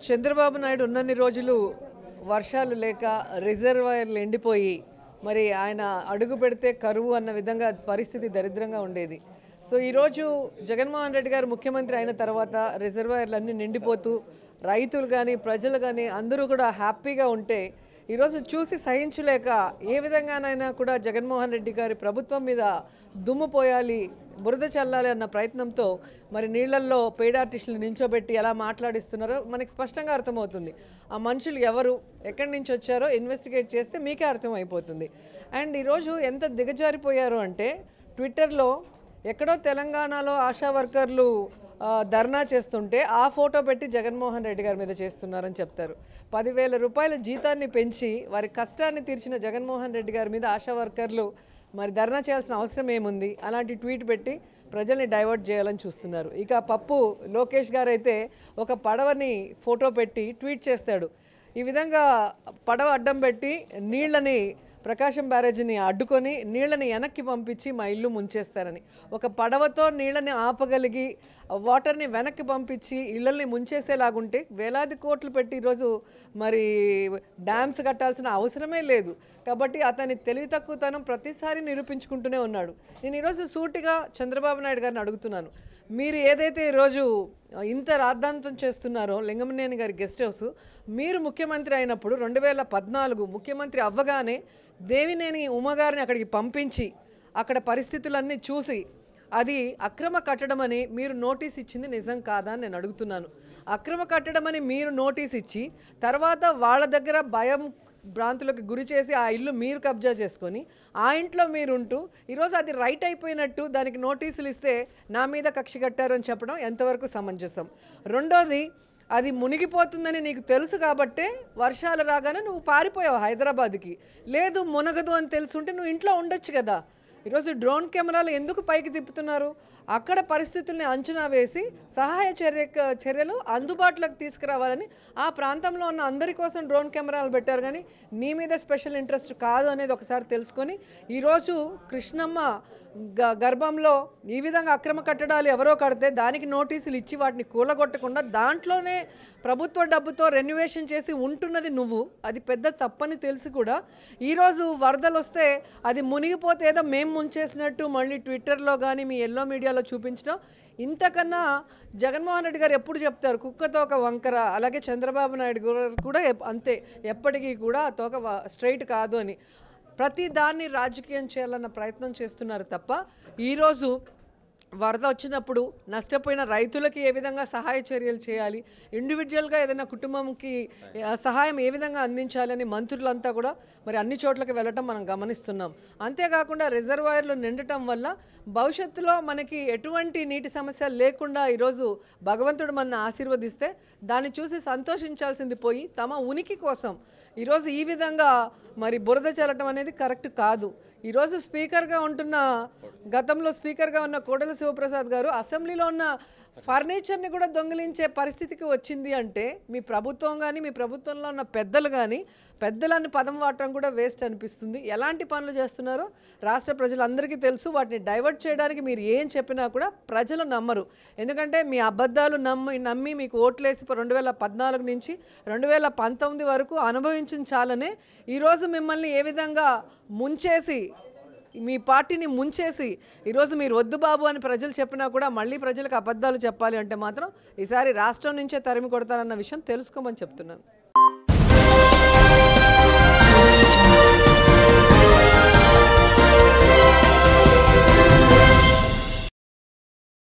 చంద్రబాబు నాయుడు ఉన్నన్ని రోజులు వర్షాలు లేక రిజర్వాయర్లు ఎండిపోయి మరి ఆయన అడుగు పెడితే కరువు అన్న విధంగా పరిస్థితి దరిద్రంగా ఉండేది సో ఈరోజు జగన్మోహన్ రెడ్డి గారు ముఖ్యమంత్రి అయిన తర్వాత రిజర్వాయర్లు అన్నీ నిండిపోతూ రైతులు కానీ ప్రజలు కానీ అందరూ కూడా హ్యాపీగా ఉంటే ఈరోజు చూసి సహించలేక ఏ విధంగానైనా కూడా జగన్మోహన్ రెడ్డి గారి ప్రభుత్వం మీద దుమ్ము పోయాలి బురద చల్లాలి అన్న ప్రయత్నంతో మరి నీళ్లల్లో పెయిడ్ ఆర్టిస్టులు నించోబెట్టి ఎలా మాట్లాడిస్తున్నారో మనకి స్పష్టంగా అర్థమవుతుంది ఆ మనుషులు ఎవరు ఎక్కడి నుంచి వచ్చారో ఇన్వెస్టిగేట్ చేస్తే మీకే అర్థమైపోతుంది అండ్ ఈరోజు ఎంత దిగజారిపోయారు అంటే ట్విట్టర్లో ఎక్కడో తెలంగాణలో ఆశా వర్కర్లు ఆ, ధర్నా చేస్తుంటే ఆ ఫోటో పెట్టి జగన్మోహన్ రెడ్డి గారి మీద చేస్తున్నారని చెప్తారు పదివేల రూపాయల జీతాన్ని పెంచి వారి కష్టాన్ని తీర్చిన జగన్మోహన్ రెడ్డి గారి మీద ఆశా వర్కర్లు మరి ధర్నా చేయాల్సిన అవసరం ఏముంది అలాంటి ట్వీట్ పెట్టి ప్రజల్ని డైవర్ట్ చేయాలని చూస్తున్నారు ఇక పప్పు లోకేష్ గారు అయితే ఒక పడవని ఫోటో పెట్టి ట్వీట్ చేస్తాడు ఈ విధంగా పడవ అడ్డం పెట్టి నీళ్ళని ప్రకాశం బ్యారేజీని అడ్డుకొని నీళ్ళని వెనక్కి పంపించి మా ఇల్లు ముంచేస్తారని ఒక పడవతో నీళ్ళని ఆపగలిగి వాటర్ని వెనక్కి పంపించి ఇళ్ళని ముంచేసేలాగుంటే వేలాది కోట్లు పెట్టి ఈరోజు మరి డ్యామ్స్ కట్టాల్సిన అవసరమే లేదు కాబట్టి అతని తెలివి తక్కువతనం ప్రతిసారి నిరూపించుకుంటూనే ఉన్నాడు నేను ఈరోజు సూటిగా చంద్రబాబు నాయుడు గారిని అడుగుతున్నాను మీరు ఏదైతే ఈరోజు ఇంత రాద్ధాంతం చేస్తున్నారో లింగమనేని గారి గెస్ట్ హౌస్ మీరు ముఖ్యమంత్రి అయినప్పుడు రెండు వేల పద్నాలుగు ముఖ్యమంత్రి అవ్వగానే దేవినేని ఉమ్మగారిని అక్కడికి పంపించి అక్కడ పరిస్థితులన్నీ చూసి అది అక్రమ కట్టడం అని మీరు నోటీస్ ఇచ్చింది నిజం కాదా అని నేను అడుగుతున్నాను అక్రమ కట్టడం అని మీరు నోటీస్ ఇచ్చి తర్వాత వాళ్ళ దగ్గర భయం భ్రాంతులకు గురి చేసి ఆ ఇల్లు మీరు కబ్జా చేసుకొని ఆ ఇంట్లో మీరు ఉంటూ ఈరోజు అది రైట్ అయిపోయినట్టు దానికి నోటీసులు ఇస్తే నా మీద కక్ష కట్టారు అని చెప్పడం ఎంతవరకు సమంజసం రెండోది అది మునిగిపోతుందని నీకు తెలుసు కాబట్టే వర్షాలు రాగానే నువ్వు పారిపోయావు హైదరాబాద్కి లేదు మునగదు అని తెలుసుంటే నువ్వు ఇంట్లో ఉండొచ్చు కదా ఈరోజు డ్రోన్ కెమెరాలు ఎందుకు పైకి తిప్పుతున్నారు అక్కడ పరిస్థితుల్ని అంచనా వేసి సహాయ చర్య చర్యలు అందుబాటులోకి తీసుకురావాలని ఆ ప్రాంతంలో ఉన్న అందరి కోసం డ్రోన్ కెమెరాలు పెట్టారు కానీ నీ మీద స్పెషల్ ఇంట్రెస్ట్ కాదు అనేది ఒకసారి తెలుసుకొని ఈరోజు కృష్ణమ్మ గ- గర్భంలో ఈ విధంగా అక్రమ కట్టడాలు ఎవరో కడితే దానికి నోటీసులు ఇచ్చి వాటిని కూలగొట్టకుండా దాంట్లోనే ప్రభుత్వ డబ్బుతో రెన్యువేషన్ చేసి ఉంటున్నది నువ్వు అది పెద్ద తప్పని తెలిసి కూడా ఈరోజు వరదలు వస్తే అది మునిగిపోతే ఏదో మేము ముంచేసినట్టు మళ్ళీ ట్విట్టర్లో కానీ మీ ఎల్లో మీడియాలో చూపించడం ఇంతకన్నా జగన్మోహన్ రెడ్డి గారు ఎప్పుడు చెప్తారు కుక్కతో ఒక వంకర అలాగే చంద్రబాబు నాయుడు గారు కూడా ఎప్- అంతే ఎప్పటికీ కూడా ఆ తోక స్ట్రైట్ కాదు అని ప్రతి దాన్ని రాజకీయం చేయాలన్న ప్రయత్నం చేస్తున్నారు తప్ప ఈరోజు వరద వచ్చినప్పుడు నష్టపోయిన రైతులకి ఏ విధంగా సహాయ చర్యలు చేయాలి ఇండివిజువల్గా ఏదైనా కుటుంబంకి ఆ, సహాయం ఏ విధంగా అందించాలని మంత్రులంతా కూడా మరి అన్ని చోట్లకి వెళ్ళటం మనం గమనిస్తున్నాం అంతేకాకుండా రిజర్వాయర్లు నిండటం వల్ల భవిష్యత్తులో మనకి ఎటువంటి నీటి సమస్య లేకుండా ఈరోజు భగవంతుడు మన ఆశీర్వదిస్తే దాన్ని చూసి సంతోషించాల్సింది పోయి తమ ఉనికి కోసం ఈరోజు ఈ విధంగా మరి బురద చల్లటం అనేది కరెక్ట్ కాదు ఈరోజు స్పీకర్గా ఉంటున్న గతంలో స్పీకర్గా ఉన్న కోడల శివప్రసాద్ గారు అసెంబ్లీలో ఉన్న ఫర్నిచర్ని కూడా దొంగిలించే పరిస్థితికి వచ్చింది అంటే మీ ప్రభుత్వం కానీ మీ ప్రభుత్వంలో ఉన్న పెద్దలు కానీ పెద్దలని పదం వాడటం కూడా వేస్ట్ అనిపిస్తుంది ఎలాంటి పనులు చేస్తున్నారో రాష్ట్ర ప్రజలందరికీ తెలుసు వాటిని డైవర్ట్ చేయడానికి మీరు ఏం చెప్పినా కూడా ప్రజలు నమ్మరు ఎందుకంటే మీ అబద్ధాలు నమ్మి నమ్మి మీకు ఓట్లేసి రెండు వేల పద్నాలుగు నుంచి రెండు వేల పంతొమ్మిది వరకు అనుభవించిన చాలనే ఈరోజు మిమ్మల్ని ఏ విధంగా ముంచేసి మీ పార్టీని ముంచేసి ఈరోజు మీరు వద్దు బాబు అని ప్రజలు చెప్పినా కూడా మళ్ళీ ప్రజలకు అబద్ధాలు చెప్పాలి అంటే మాత్రం ఈసారి రాష్ట్రం నుంచే తరిమి కొడతారన్న విషయం తెలుసుకోమని చెప్తున్నాను